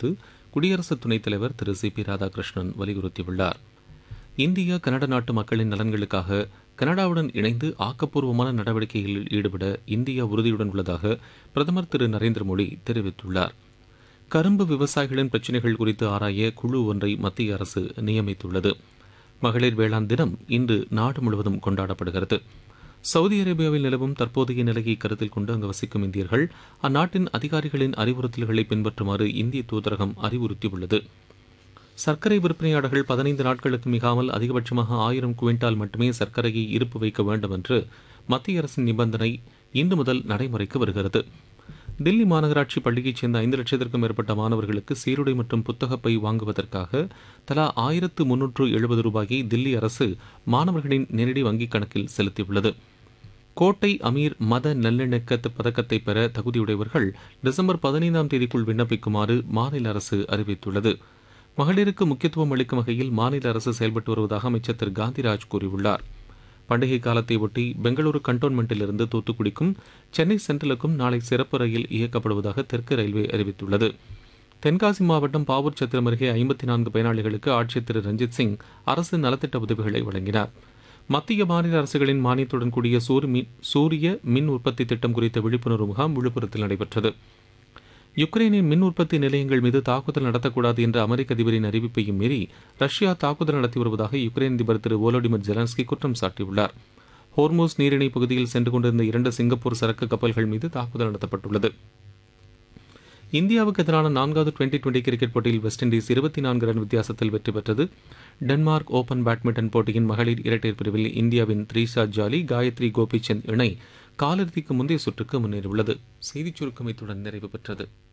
குறித்து குடியரசு துணைத் தலைவர் திரு சி பி ராதாகிருஷ்ணன் வலியுறுத்தியுள்ளார் இந்தியா கனடா நாட்டு மக்களின் நலன்களுக்காக கனடாவுடன் இணைந்து ஆக்கப்பூர்வமான நடவடிக்கைகளில் ஈடுபட இந்தியா உறுதியுடன் உள்ளதாக பிரதமர் திரு நரேந்திர மோடி தெரிவித்துள்ளார் கரும்பு விவசாயிகளின் பிரச்சினைகள் குறித்து ஆராய குழு ஒன்றை மத்திய அரசு நியமித்துள்ளது மகளிர் வேளாண் தினம் இன்று நாடு முழுவதும் கொண்டாடப்படுகிறது சவுதி அரேபியாவில் நிலவும் தற்போதைய நிலையை கருத்தில் கொண்டு அங்கு வசிக்கும் இந்தியர்கள் அந்நாட்டின் அதிகாரிகளின் அறிவுறுத்தல்களை பின்பற்றுமாறு இந்திய தூதரகம் அறிவுறுத்தியுள்ளது சர்க்கரை விற்பனையாளர்கள் பதினைந்து நாட்களுக்கு மிகாமல் அதிகபட்சமாக ஆயிரம் குவிண்டால் மட்டுமே சர்க்கரையை இருப்பு வைக்க வேண்டும் என்று மத்திய அரசின் நிபந்தனை இன்று முதல் நடைமுறைக்கு வருகிறது தில்லி மாநகராட்சி பள்ளியைச் சேர்ந்த ஐந்து லட்சத்திற்கும் மேற்பட்ட மாணவர்களுக்கு சீருடை மற்றும் புத்தகப்பை வாங்குவதற்காக தலா ஆயிரத்து முன்னூற்று எழுபது ரூபாயை தில்லி அரசு மாணவர்களின் நேரடி வங்கிக் கணக்கில் செலுத்தியுள்ளது கோட்டை அமீர் மத நல்லிணக்க பதக்கத்தை பெற தகுதியுடையவர்கள் டிசம்பர் பதினைந்தாம் தேதிக்குள் விண்ணப்பிக்குமாறு மாநில அரசு அறிவித்துள்ளது மகளிருக்கு முக்கியத்துவம் அளிக்கும் வகையில் மாநில அரசு செயல்பட்டு வருவதாக அமைச்சர் திரு காந்திராஜ் கூறியுள்ளார் பண்டிகை காலத்தை ஒட்டி பெங்களூரு கண்டோன்மெண்ட்டிலிருந்து தூத்துக்குடிக்கும் சென்னை சென்ட்ரலுக்கும் நாளை சிறப்பு ரயில் இயக்கப்படுவதாக தெற்கு ரயில்வே அறிவித்துள்ளது தென்காசி மாவட்டம் பாவூர் சத்திரம் அருகே ஐம்பத்தி நான்கு பயனாளிகளுக்கு ஆட்சியர் திரு ரஞ்சித் சிங் அரசு நலத்திட்ட உதவிகளை வழங்கினார் மத்திய மாநில அரசுகளின் மானியத்துடன் கூடிய சூரிய மின் உற்பத்தி திட்டம் குறித்த விழிப்புணர்வு முகாம் விழுப்புரத்தில் நடைபெற்றது யுக்ரைனின் மின் உற்பத்தி நிலையங்கள் மீது தாக்குதல் நடத்தக்கூடாது என்ற அமெரிக்க அதிபரின் அறிவிப்பையும் மீறி ரஷ்யா தாக்குதல் நடத்தி வருவதாக யுக்ரைன் அதிபர் திரு வோலோடிமிர் ஜெலன்ஸ்கி குற்றம் சாட்டியுள்ளார் ஹோர்மோஸ் நீரிணை பகுதியில் சென்று கொண்டிருந்த இரண்டு சிங்கப்பூர் சரக்கு கப்பல்கள் மீது தாக்குதல் நடத்தப்பட்டுள்ளது இந்தியாவுக்கு எதிரான நான்காவது டுவெண்டி டுவெண்டி கிரிக்கெட் போட்டியில் வெஸ்ட் இண்டீஸ் இருபத்தி நான்கு ரன் வித்தியாசத்தில் வெற்றி பெற்றது டென்மார்க் ஓபன் பேட்மிண்டன் போட்டியின் மகளிர் இரட்டையர் பிரிவில் இந்தியாவின் த்ரீஷா ஜாலி காயத்ரி கோபிச்சந்த் இணை காலிறுதிக்கு முந்தைய சுற்றுக்கு முன்னேறியுள்ளது செய்திச் சுருக்கம் இத்துடன் நிறைவு பெற்றது